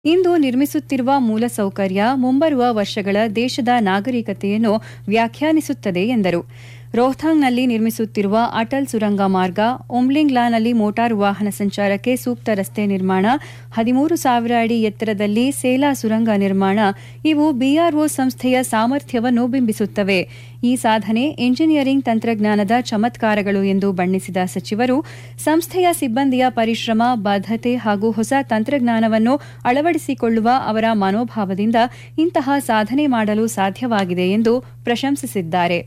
ಇಂದು ನಿರ್ಮಿಸುತ್ತಿರುವ ಮೂಲಸೌಕರ್ಯ ಮುಂಬರುವ ವರ್ಷಗಳ ದೇಶದ ನಾಗರಿಕತೆಯನ್ನು ವ್ಯಾಖ್ಯಾನಿಸುತ್ತದೆ ಎಂದರು ರೋಹ್ತಾಂಗ್ನಲ್ಲಿ ನಿರ್ಮಿಸುತ್ತಿರುವ ಅಟಲ್ ಸುರಂಗ ಮಾರ್ಗ ಉಮ್ಲಿಂಗ್ಲಾನಲ್ಲಿ ಮೋಟಾರು ವಾಹನ ಸಂಚಾರಕ್ಕೆ ಸೂಕ್ತ ರಸ್ತೆ ನಿರ್ಮಾಣ ಹದಿಮೂರು ಸಾವಿರ ಅಡಿ ಎತ್ತರದಲ್ಲಿ ಸೇಲಾ ಸುರಂಗ ನಿರ್ಮಾಣ ಇವು ಬಿಆರ್ಒ ಸಂಸ್ಥೆಯ ಸಾಮರ್ಥ್ಯವನ್ನು ಬಿಂಬಿಸುತ್ತವೆ ಈ ಸಾಧನೆ ಇಂಜಿನಿಯರಿಂಗ್ ತಂತ್ರಜ್ಞಾನದ ಚಮತ್ಕಾರಗಳು ಎಂದು ಬಣ್ಣಿಸಿದ ಸಚಿವರು ಸಂಸ್ಥೆಯ ಸಿಬ್ಬಂದಿಯ ಪರಿಶ್ರಮ ಬದ್ಧತೆ ಹಾಗೂ ಹೊಸ ತಂತ್ರಜ್ಞಾನವನ್ನು ಅಳವಡಿಸಿಕೊಳ್ಳುವ ಅವರ ಮನೋಭಾವದಿಂದ ಇಂತಹ ಸಾಧನೆ ಮಾಡಲು ಸಾಧ್ಯವಾಗಿದೆ ಎಂದು ಪ್ರಶಂಸಿಸಿದ್ದಾರೆ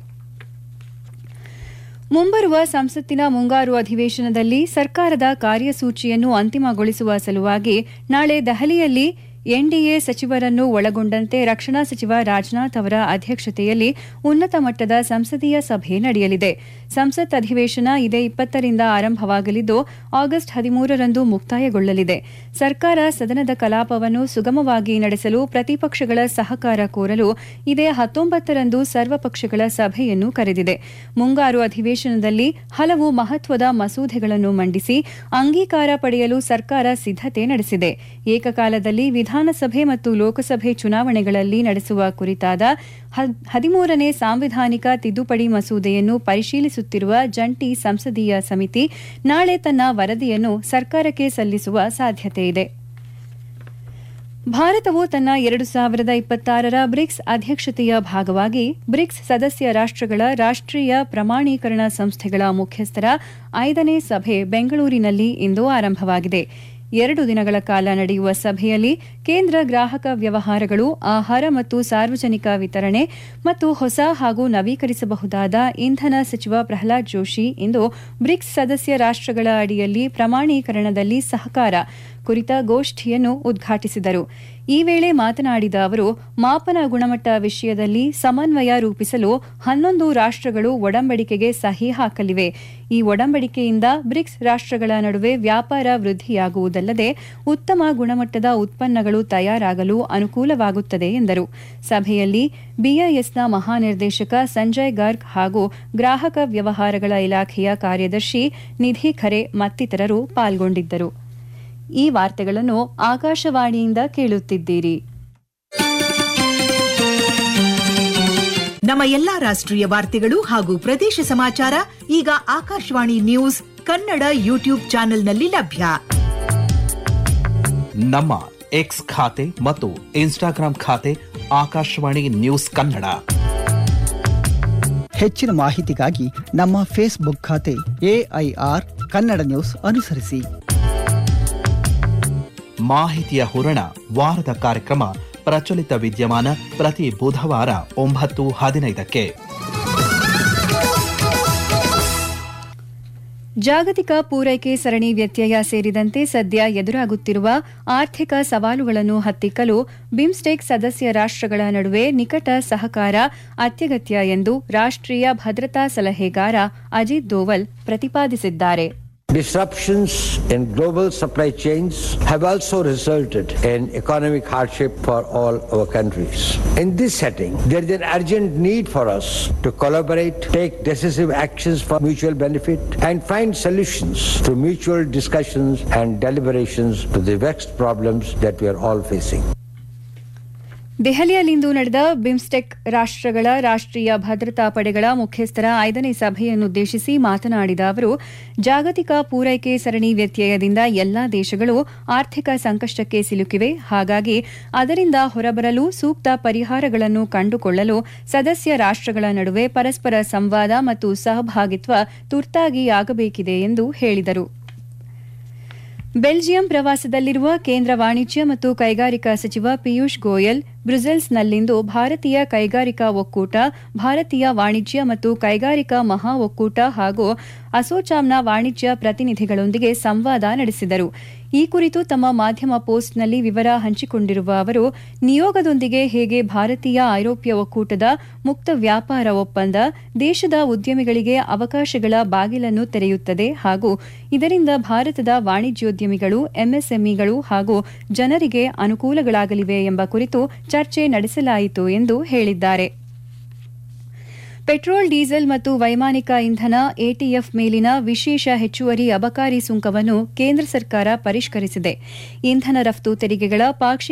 ಮುಂಬರುವ ಸಂಸತ್ತಿನ ಮುಂಗಾರು ಅಧಿವೇಶನದಲ್ಲಿ ಸರ್ಕಾರದ ಕಾರ್ಯಸೂಚಿಯನ್ನು ಅಂತಿಮಗೊಳಿಸುವ ಸಲುವಾಗಿ ನಾಳೆ ದೆಹಲಿಯಲ್ಲಿ ಎನ್ಡಿಎ ಸಚಿವರನ್ನು ಒಳಗೊಂಡಂತೆ ರಕ್ಷಣಾ ಸಚಿವ ರಾಜನಾಥ್ ಅವರ ಅಧ್ಯಕ್ಷತೆಯಲ್ಲಿ ಉನ್ನತ ಮಟ್ಟದ ಸಂಸದೀಯ ಸಭೆ ನಡೆಯಲಿದೆ ಸಂಸತ್ ಅಧಿವೇಶನ ಇದೇ ಇಪ್ಪತ್ತರಿಂದ ಆರಂಭವಾಗಲಿದ್ದು ಆಗಸ್ಟ್ ಹದಿಮೂರರಂದು ಮುಕ್ತಾಯಗೊಳ್ಳಲಿದೆ ಸರ್ಕಾರ ಸದನದ ಕಲಾಪವನ್ನು ಸುಗಮವಾಗಿ ನಡೆಸಲು ಪ್ರತಿಪಕ್ಷಗಳ ಸಹಕಾರ ಕೋರಲು ಇದೇ ಹತ್ತೊಂಬತ್ತರಂದು ಸರ್ವಪಕ್ಷಗಳ ಸಭೆಯನ್ನು ಕರೆದಿದೆ ಮುಂಗಾರು ಅಧಿವೇಶನದಲ್ಲಿ ಹಲವು ಮಹತ್ವದ ಮಸೂದೆಗಳನ್ನು ಮಂಡಿಸಿ ಅಂಗೀಕಾರ ಪಡೆಯಲು ಸರ್ಕಾರ ಸಿದ್ದತೆ ನಡೆಸಿದೆ ಏಕಕಾಲದಲ್ಲಿ ವಿಧಾನಸಭೆ ಮತ್ತು ಲೋಕಸಭೆ ಚುನಾವಣೆಗಳಲ್ಲಿ ನಡೆಸುವ ಕುರಿತಾದ ಹದಿಮೂರನೇ ಸಾಂವಿಧಾನಿಕ ತಿದ್ದುಪಡಿ ಮಸೂದೆಯನ್ನು ಪರಿಶೀಲಿಸುತ್ತಿರುವ ಜಂಟಿ ಸಂಸದೀಯ ಸಮಿತಿ ನಾಳೆ ತನ್ನ ವರದಿಯನ್ನು ಸರ್ಕಾರಕ್ಕೆ ಸಲ್ಲಿಸುವ ಸಾಧ್ಯತೆಯಿದೆ ಭಾರತವು ತನ್ನ ಎರಡು ಸಾವಿರದ ಇಪ್ಪತ್ತಾರರ ಬ್ರಿಕ್ಸ್ ಅಧ್ಯಕ್ಷತೆಯ ಭಾಗವಾಗಿ ಬ್ರಿಕ್ಸ್ ಸದಸ್ಯ ರಾಷ್ಟಗಳ ರಾಷ್ಟೀಯ ಪ್ರಮಾಣೀಕರಣ ಸಂಸ್ಥೆಗಳ ಮುಖ್ಯಸ್ಥರ ಐದನೇ ಸಭೆ ಬೆಂಗಳೂರಿನಲ್ಲಿ ಇಂದು ಆರಂಭವಾಗಿದೆ ಎರಡು ದಿನಗಳ ಕಾಲ ನಡೆಯುವ ಸಭೆಯಲ್ಲಿ ಕೇಂದ್ರ ಗ್ರಾಹಕ ವ್ಯವಹಾರಗಳು ಆಹಾರ ಮತ್ತು ಸಾರ್ವಜನಿಕ ವಿತರಣೆ ಮತ್ತು ಹೊಸ ಹಾಗೂ ನವೀಕರಿಸಬಹುದಾದ ಇಂಧನ ಸಚಿವ ಪ್ರಹ್ಲಾದ್ ಜೋಶಿ ಇಂದು ಬ್ರಿಕ್ಸ್ ಸದಸ್ಯ ರಾಷ್ಟಗಳ ಅಡಿಯಲ್ಲಿ ಪ್ರಮಾಣೀಕರಣದಲ್ಲಿ ಸಹಕಾರ ಕುರಿತ ಗೋಷ್ಠಿಯನ್ನು ಉದ್ಘಾಟಿಸಿದರು ಈ ವೇಳೆ ಮಾತನಾಡಿದ ಅವರು ಮಾಪನ ಗುಣಮಟ್ಟ ವಿಷಯದಲ್ಲಿ ಸಮನ್ವಯ ರೂಪಿಸಲು ಹನ್ನೊಂದು ರಾಷ್ಟಗಳು ಒಡಂಬಡಿಕೆಗೆ ಸಹಿ ಹಾಕಲಿವೆ ಈ ಒಡಂಬಡಿಕೆಯಿಂದ ಬ್ರಿಕ್ಸ್ ರಾಷ್ಟಗಳ ನಡುವೆ ವ್ಯಾಪಾರ ವೃದ್ಧಿಯಾಗುವುದಲ್ಲದೆ ಉತ್ತಮ ಗುಣಮಟ್ಟದ ಉತ್ಪನ್ನಗಳು ತಯಾರಾಗಲು ಅನುಕೂಲವಾಗುತ್ತದೆ ಎಂದರು ಸಭೆಯಲ್ಲಿ ಬಿಐಎಸ್ನ ಮಹಾನಿರ್ದೇಶಕ ಸಂಜಯ್ ಗರ್ಗ್ ಹಾಗೂ ಗ್ರಾಹಕ ವ್ಯವಹಾರಗಳ ಇಲಾಖೆಯ ಕಾರ್ಯದರ್ಶಿ ನಿಧಿ ಖರೆ ಮತ್ತಿತರರು ಪಾಲ್ಗೊಂಡಿದ್ದರು ಈ ವಾರ್ತೆಗಳನ್ನು ಆಕಾಶವಾಣಿಯಿಂದ ಕೇಳುತ್ತಿದ್ದೀರಿ ನಮ್ಮ ಎಲ್ಲಾ ರಾಷ್ಟ್ರೀಯ ವಾರ್ತೆಗಳು ಹಾಗೂ ಪ್ರದೇಶ ಸಮಾಚಾರ ಈಗ ಆಕಾಶವಾಣಿ ನ್ಯೂಸ್ ಕನ್ನಡ ಯೂಟ್ಯೂಬ್ ಚಾನೆಲ್ನಲ್ಲಿ ಲಭ್ಯ ನಮ್ಮ ಎಕ್ಸ್ ಖಾತೆ ಮತ್ತು ಇನ್ಸ್ಟಾಗ್ರಾಂ ಖಾತೆ ಆಕಾಶವಾಣಿ ನ್ಯೂಸ್ ಕನ್ನಡ ಹೆಚ್ಚಿನ ಮಾಹಿತಿಗಾಗಿ ನಮ್ಮ ಫೇಸ್ಬುಕ್ ಖಾತೆ ಎಐಆರ್ ಕನ್ನಡ ನ್ಯೂಸ್ ಅನುಸರಿಸಿ ಮಾಹಿತಿಯ ಹೂರಣ ವಾರದ ಕಾರ್ಯಕ್ರಮ ಪ್ರಚಲಿತ ವಿದ್ಯಮಾನ ಪ್ರತಿ ಬುಧವಾರ ಒಂಬತ್ತು ಹದಿನೈದಕ್ಕೆ ಜಾಗತಿಕ ಪೂರೈಕೆ ಸರಣಿ ವ್ಯತ್ಯಯ ಸೇರಿದಂತೆ ಸದ್ಯ ಎದುರಾಗುತ್ತಿರುವ ಆರ್ಥಿಕ ಸವಾಲುಗಳನ್ನು ಹತ್ತಿಕ್ಕಲು ಬಿಮ್ಸ್ಟೆಕ್ ಸದಸ್ಯ ರಾಷ್ಟಗಳ ನಡುವೆ ನಿಕಟ ಸಹಕಾರ ಅತ್ಯಗತ್ಯ ಎಂದು ರಾಷ್ಟೀಯ ಭದ್ರತಾ ಸಲಹೆಗಾರ ಅಜಿತ್ ದೋವಲ್ ಪ್ರತಿಪಾದಿಸಿದ್ದಾರೆ Disruptions in global supply chains have also resulted in economic hardship for all our countries. In this setting, there is an urgent need for us to collaborate, take decisive actions for mutual benefit, and find solutions through mutual discussions and deliberations to the vexed problems that we are all facing. ದೆಹಲಿಯಲ್ಲಿಂದು ನಡೆದ BIMSTEC ರಾಷ್ಟಗಳ ರಾಷ್ಟೀಯ ಭದ್ರತಾ ಪಡೆಗಳ ಮುಖ್ಯಸ್ಥರ ಐದನೇ ಸಭೆಯನ್ನುದ್ದೇಶಿಸಿ ಮಾತನಾಡಿದ ಅವರು ಜಾಗತಿಕ ಪೂರೈಕೆ ಸರಣಿ ವ್ಯತ್ಯಯದಿಂದ ಎಲ್ಲಾ ದೇಶಗಳು ಆರ್ಥಿಕ ಸಂಕಷ್ಟಕ್ಕೆ ಸಿಲುಕಿವೆ ಹಾಗಾಗಿ ಅದರಿಂದ ಹೊರಬರಲು ಸೂಕ್ತ ಪರಿಹಾರಗಳನ್ನು ಕಂಡುಕೊಳ್ಳಲು ಸದಸ್ಯ ರಾಷ್ಟಗಳ ನಡುವೆ ಪರಸ್ಪರ ಸಂವಾದ ಮತ್ತು ಸಹಭಾಗಿತ್ವ ತುರ್ತಾಗಿ ಆಗಬೇಕಿದೆ ಎಂದು ಹೇಳಿದರು ಬೆಲ್ಜಿಯಂ ಪ್ರವಾಸದಲ್ಲಿರುವ ಕೇಂದ್ರ ವಾಣಿಜ್ಯ ಮತ್ತು ಕೈಗಾರಿಕಾ ಸಚಿವ ಪಿಯೂಷ್ ಗೋಯಲ್ ಬ್ರುಸೆಲ್ಸ್ನಲ್ಲಿಂದು ಭಾರತೀಯ ಕೈಗಾರಿಕಾ ಒಕ್ಕೂಟ ಭಾರತೀಯ ವಾಣಿಜ್ಯ ಮತ್ತು ಕೈಗಾರಿಕಾ ಮಹಾ ಒಕ್ಕೂಟ ಹಾಗೂ ಅಸೋಚಾಮ್ನ ವಾಣಿಜ್ಯ ಪ್ರತಿನಿಧಿಗಳೊಂದಿಗೆ ಸಂವಾದ ನಡೆಸಿದರು ಈ ಕುರಿತು ತಮ್ಮ ಮಾಧ್ಯಮ ಪೋಸ್ಟ್ನಲ್ಲಿ ವಿವರ ಹಂಚಿಕೊಂಡಿರುವ ಅವರು ನಿಯೋಗದೊಂದಿಗೆ ಹೇಗೆ ಭಾರತೀಯ ಐರೋಪ್ಯ ಒಕ್ಕೂಟದ ಮುಕ್ತ ವ್ಯಾಪಾರ ಒಪ್ಪಂದ ದೇಶದ ಉದ್ಯಮಿಗಳಿಗೆ ಅವಕಾಶಗಳ ಬಾಗಿಲನ್ನು ತೆರೆಯುತ್ತದೆ ಹಾಗೂ ಇದರಿಂದ ಭಾರತದ ವಾಣಿಜ್ಯೋದ್ಯಮಿಗಳು ಎಂಎಸ್ಎಂಇಗಳು ಹಾಗೂ ಜನರಿಗೆ ಅನುಕೂಲಗಳಾಗಲಿವೆ ಎಂಬ ಕುರಿತು ಚರ್ಚೆ ನಡೆಸಲಾಯಿತು ಎಂದು ಹೇಳಿದ್ದಾರೆ ಪೆಟ್ರೋಲ್ ಡೀಸೆಲ್ ಮತ್ತು ವೈಮಾನಿಕ ಇಂಧನ ಎಟಿಎಫ್ ಮೇಲಿನ ವಿಶೇಷ ಹೆಚ್ಚುವರಿ ಅಬಕಾರಿ ಸುಂಕವನ್ನು ಕೇಂದ್ರ ಸರ್ಕಾರ ಪರಿಷ್ಕರಿಸಿದೆ ಇಂಧನ ರಫ್ತು ತೆರಿಗೆಗಳ ಪಾಕ್ಷಿಕ